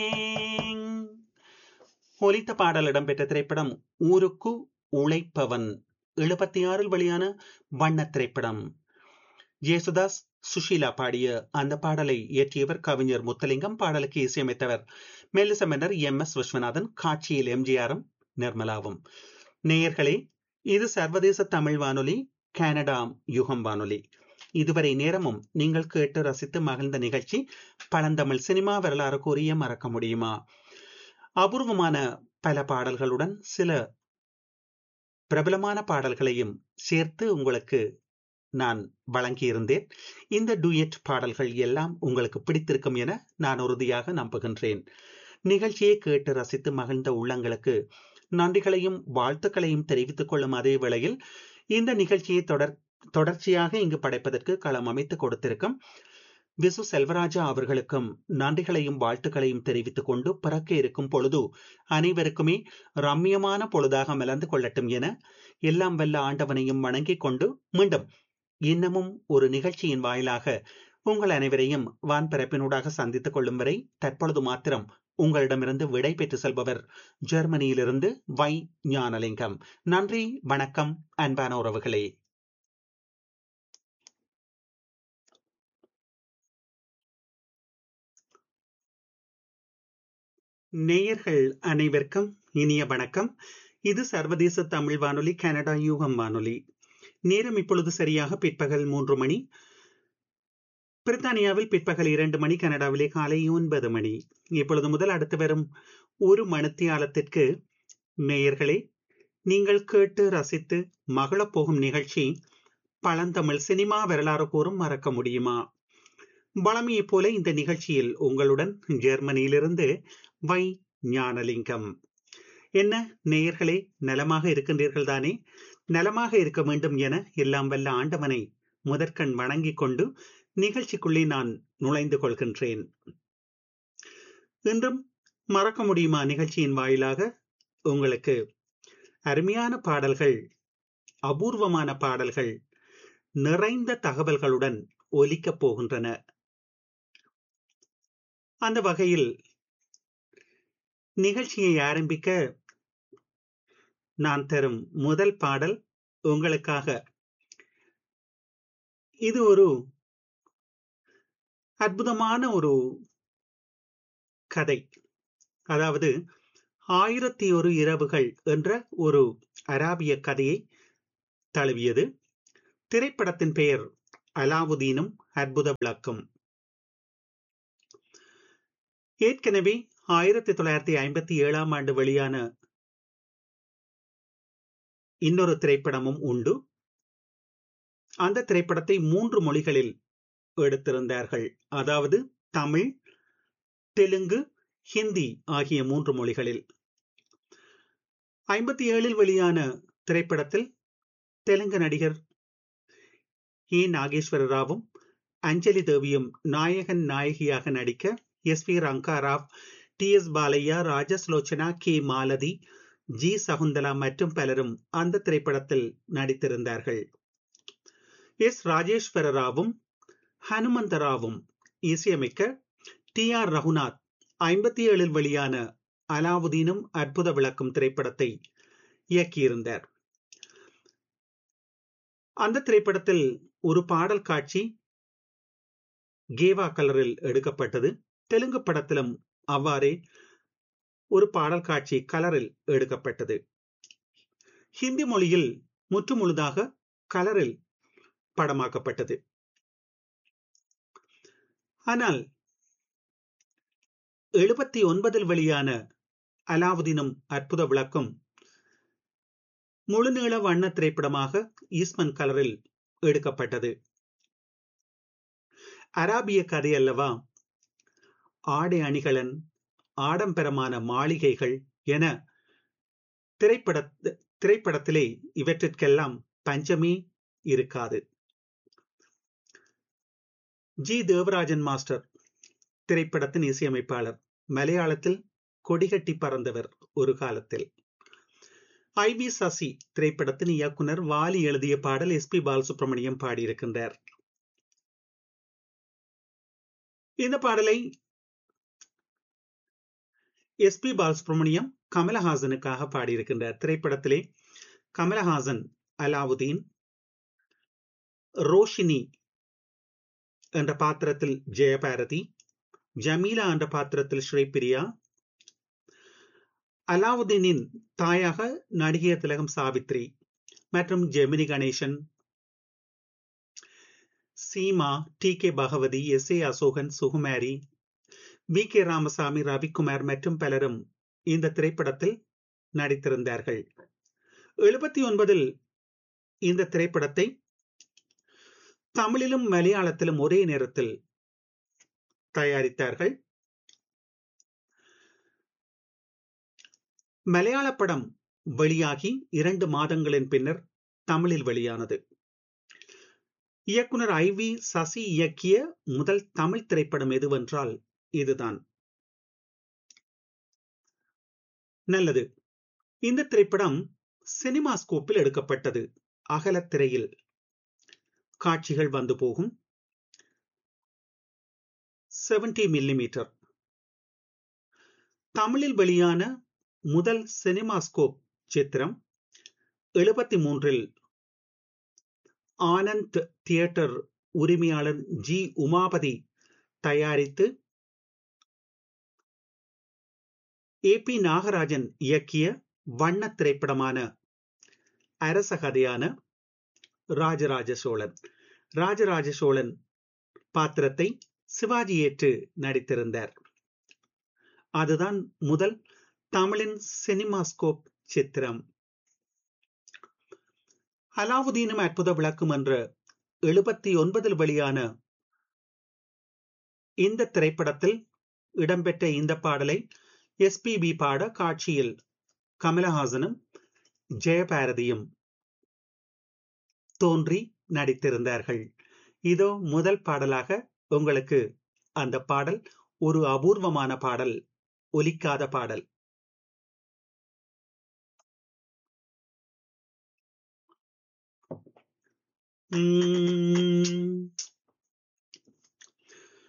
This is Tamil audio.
ஒலித்த பாடல் இடம்பெற்ற திரைப்படம் ஊருக்கு உழைப்பவன் எழுபத்தி ஆறில் வெளியான வண்ண திரைப்படம் ஜேசுதாஸ் சுஷீலா பாடிய அந்த பாடலை இயற்றியவர் கவிஞர் முத்தலிங்கம் பாடலுக்கு இசையமைத்தவர் மெல்லிச மன்னர் எம் எஸ் விஸ்வநாதன் காட்சியில் எம்ஜிஆரும் நிர்மலாவும் நேயர்களே இது சர்வதேச தமிழ் வானொலி கனடா யுகம் வானொலி இதுவரை நேரமும் நீங்கள் கேட்டு ரசித்து மகிழ்ந்த நிகழ்ச்சி பழந்தமிழ் சினிமா வரலாறு கூறிய மறக்க முடியுமா அபூர்வமான பல பாடல்களுடன் சில பிரபலமான பாடல்களையும் சேர்த்து உங்களுக்கு நான் வழங்கியிருந்தேன் இந்த டூயட் பாடல்கள் எல்லாம் உங்களுக்கு பிடித்திருக்கும் என நான் உறுதியாக நம்புகின்றேன் நிகழ்ச்சியை கேட்டு ரசித்து மகிழ்ந்த உள்ளங்களுக்கு நன்றிகளையும் வாழ்த்துக்களையும் தெரிவித்துக் கொள்ளும் அதே வேளையில் இந்த நிகழ்ச்சியை தொடர் தொடர்ச்சியாக இங்கு படைப்பதற்கு களம் அமைத்து கொடுத்திருக்கும் விசு செல்வராஜா அவர்களுக்கும் நன்றிகளையும் வாழ்த்துக்களையும் தெரிவித்துக் கொண்டு பிறக்க இருக்கும் பொழுது அனைவருக்குமே ரம்யமான பொழுதாக மலர்ந்து கொள்ளட்டும் என எல்லாம் வல்ல ஆண்டவனையும் வணங்கிக் கொண்டு மீண்டும் இன்னமும் ஒரு நிகழ்ச்சியின் வாயிலாக உங்கள் அனைவரையும் வான்பரப்பினூடாக சந்தித்துக் கொள்ளும் வரை தற்பொழுது மாத்திரம் உங்களிடமிருந்து விடை பெற்று செல்பவர் ஜெர்மனியிலிருந்து வை ஞானலிங்கம் நன்றி வணக்கம் அன்பான உறவுகளே நேயர்கள் அனைவருக்கும் இனிய வணக்கம் இது சர்வதேச தமிழ் வானொலி கனடா யூகம் வானொலி நேரம் இப்பொழுது சரியாக பிற்பகல் மூன்று மணி பிரித்தானியாவில் பிற்பகல் இரண்டு மணி கனடாவிலே காலை ஒன்பது மணி இப்பொழுது முதல் அடுத்து வரும் ஒரு மணித்தியாலத்திற்கு நேயர்களே நீங்கள் கேட்டு ரசித்து மகளப் போகும் நிகழ்ச்சி பழந்தமிழ் சினிமா வரலாறு கூறும் மறக்க முடியுமா வளமையைப் போல இந்த நிகழ்ச்சியில் உங்களுடன் ஜெர்மனியிலிருந்து வை ஞானலிங்கம் என்ன நேயர்களே நலமாக இருக்கின்றீர்கள் தானே நலமாக இருக்க வேண்டும் என எல்லாம் வல்ல ஆண்டவனை முதற்கண் வணங்கிக் கொண்டு நிகழ்ச்சிக்குள்ளே நான் நுழைந்து கொள்கின்றேன் இன்றும் மறக்க முடியுமா நிகழ்ச்சியின் வாயிலாக உங்களுக்கு அருமையான பாடல்கள் அபூர்வமான பாடல்கள் நிறைந்த தகவல்களுடன் ஒலிக்கப் போகின்றன அந்த வகையில் நிகழ்ச்சியை ஆரம்பிக்க நான் தரும் முதல் பாடல் உங்களுக்காக இது ஒரு அற்புதமான ஒரு கதை அதாவது ஆயிரத்தி ஒரு இரவுகள் என்ற ஒரு அராபிய கதையை தழுவியது திரைப்படத்தின் பெயர் அலாவுதீனும் அற்புத விளக்கம் ஏற்கனவே ஆயிரத்தி தொள்ளாயிரத்தி ஐம்பத்தி ஏழாம் ஆண்டு வெளியான இன்னொரு திரைப்படமும் உண்டு அந்த திரைப்படத்தை மூன்று மொழிகளில் எடுத்திருந்தார்கள் அதாவது தமிழ் தெலுங்கு ஹிந்தி ஆகிய மூன்று மொழிகளில் ஐம்பத்தி ஏழில் வெளியான திரைப்படத்தில் தெலுங்கு நடிகர் ஏ நாகேஸ்வர ராவும் அஞ்சலி தேவியும் நாயகன் நாயகியாக நடிக்க S V Rangarao T S Balaiah Rajasulochana K Malathi G Sakunthala மற்றும் பலரும் அந்த திரைப்படத்தில் நடித்திருந்தார்கள் எஸ் ராஜேஸ்வர ராவும் ஹனுமந்தராவும் இசையமைக்க டி ஆர் ரகுநாத் ஐம்பத்தி ஏழில் வெளியான அலாவுதீனும் அற்புத விளக்கும் திரைப்படத்தை இயக்கியிருந்தார் அந்த திரைப்படத்தில் ஒரு பாடல் காட்சி கேவா கலரில் எடுக்கப்பட்டது தெலுங்கு படத்திலும் அவ்வாறே ஒரு பாடல் காட்சி கலரில் எடுக்கப்பட்டது ஹிந்தி மொழியில் முற்று முழுதாக கலரில் படமாக்கப்பட்டது ஆனால் எழுபத்தி ஒன்பதில் வெளியான அலாவுதீனும் அற்புத விளக்கம் முழுநீள வண்ண திரைப்படமாக ஈஸ்மன் கலரில் எடுக்கப்பட்டது அராபிய கதை அல்லவா ஆடை அணிகலன் ஆடம்பரமான மாளிகைகள் என திரைப்பட திரைப்படத்திலே இவற்றிற்கெல்லாம் பஞ்சமே இருக்காது ஜி தேவராஜன் மாஸ்டர் திரைப்படத்தின் இசையமைப்பாளர் மலையாளத்தில் கொடிகட்டி பறந்தவர் ஒரு காலத்தில் ஐ வி சசி திரைப்படத்தின் இயக்குனர் வாலி எழுதிய பாடல் எஸ் பி பாலசுப்ரமணியம் பாடியிருக்கின்றார் இந்த பாடலை எஸ் பி பாலசுப்ரமணியம் கமலஹாசனுக்காக பாடியிருக்கின்றார் திரைப்படத்திலே கமலஹாசன் அலாவுதீன் ரோஷினி என்ற பாத்திரத்தில் ஜெயபாரதி ஜமீலா என்ற பாத்திரத்தில் ஸ்ரீபிரியா அலாவுதீனின் தாயாக நடிகை திலகம் சாவித்ரி மற்றும் Gemini Ganesan Seema T K Bhagavathi S A Ashokan Sukumari V K Ramasamy Ravikumar மற்றும் பலரும் இந்த திரைப்படத்தில் நடித்திருந்தார்கள் எழுபத்தி ஒன்பதில் இந்த திரைப்படத்தை தமிழிலும் மலையாளத்திலும் ஒரே நேரத்தில் தயாரித்தார்கள் மலையாள படம் வெளியாகி இரண்டு மாதங்களின் பின்னர் தமிழில் வெளியானது இயக்குனர் ஐ வி சசி இயக்கிய முதல் தமிழ் திரைப்படம் எதுவென்றால் இதுதான் நல்லது இந்த திரைப்படம் சினிமா ஸ்கோப்பில் எடுக்கப்பட்டது அகலத்திரையில் காட்சிகள் வந்து போகும் செவன்டி மில்லிமீட்டர் தமிழில் வெளியான முதல் சினிமாஸ்கோப் சித்திரம் எழுபத்தி மூன்றில் ஆனந்த் தியேட்டர் உரிமையாளர் ஜி உமாபதி தயாரித்து ஏ பி நாகராஜன் இயக்கிய வண்ண திரைப்படமான அரச கதையான ராஜராஜ சோழன் ராஜராஜ சோழன் பாத்திரத்தை சிவாஜி ஏற்று நடித்திருந்தார் அதுதான் முதல் தமிழின் சினிமாஸ்கோப் சித்திரம் அலாவுதீனும் அற்புத விளக்கும் என்ற எழுபத்தி ஒன்பதில் வெளியான இந்த திரைப்படத்தில் இடம்பெற்ற இந்த பாடலை எஸ்பிபி பாட காட்சியில் கமலஹாசனும் ஜெயபாரதியும் தோன்றி நடித்திருந்தார்கள் இதோ முதல் பாடலாக உங்களுக்கு அந்த பாடல் ஒரு அபூர்வமான பாடல் ஒலிக்காத பாடல் உம்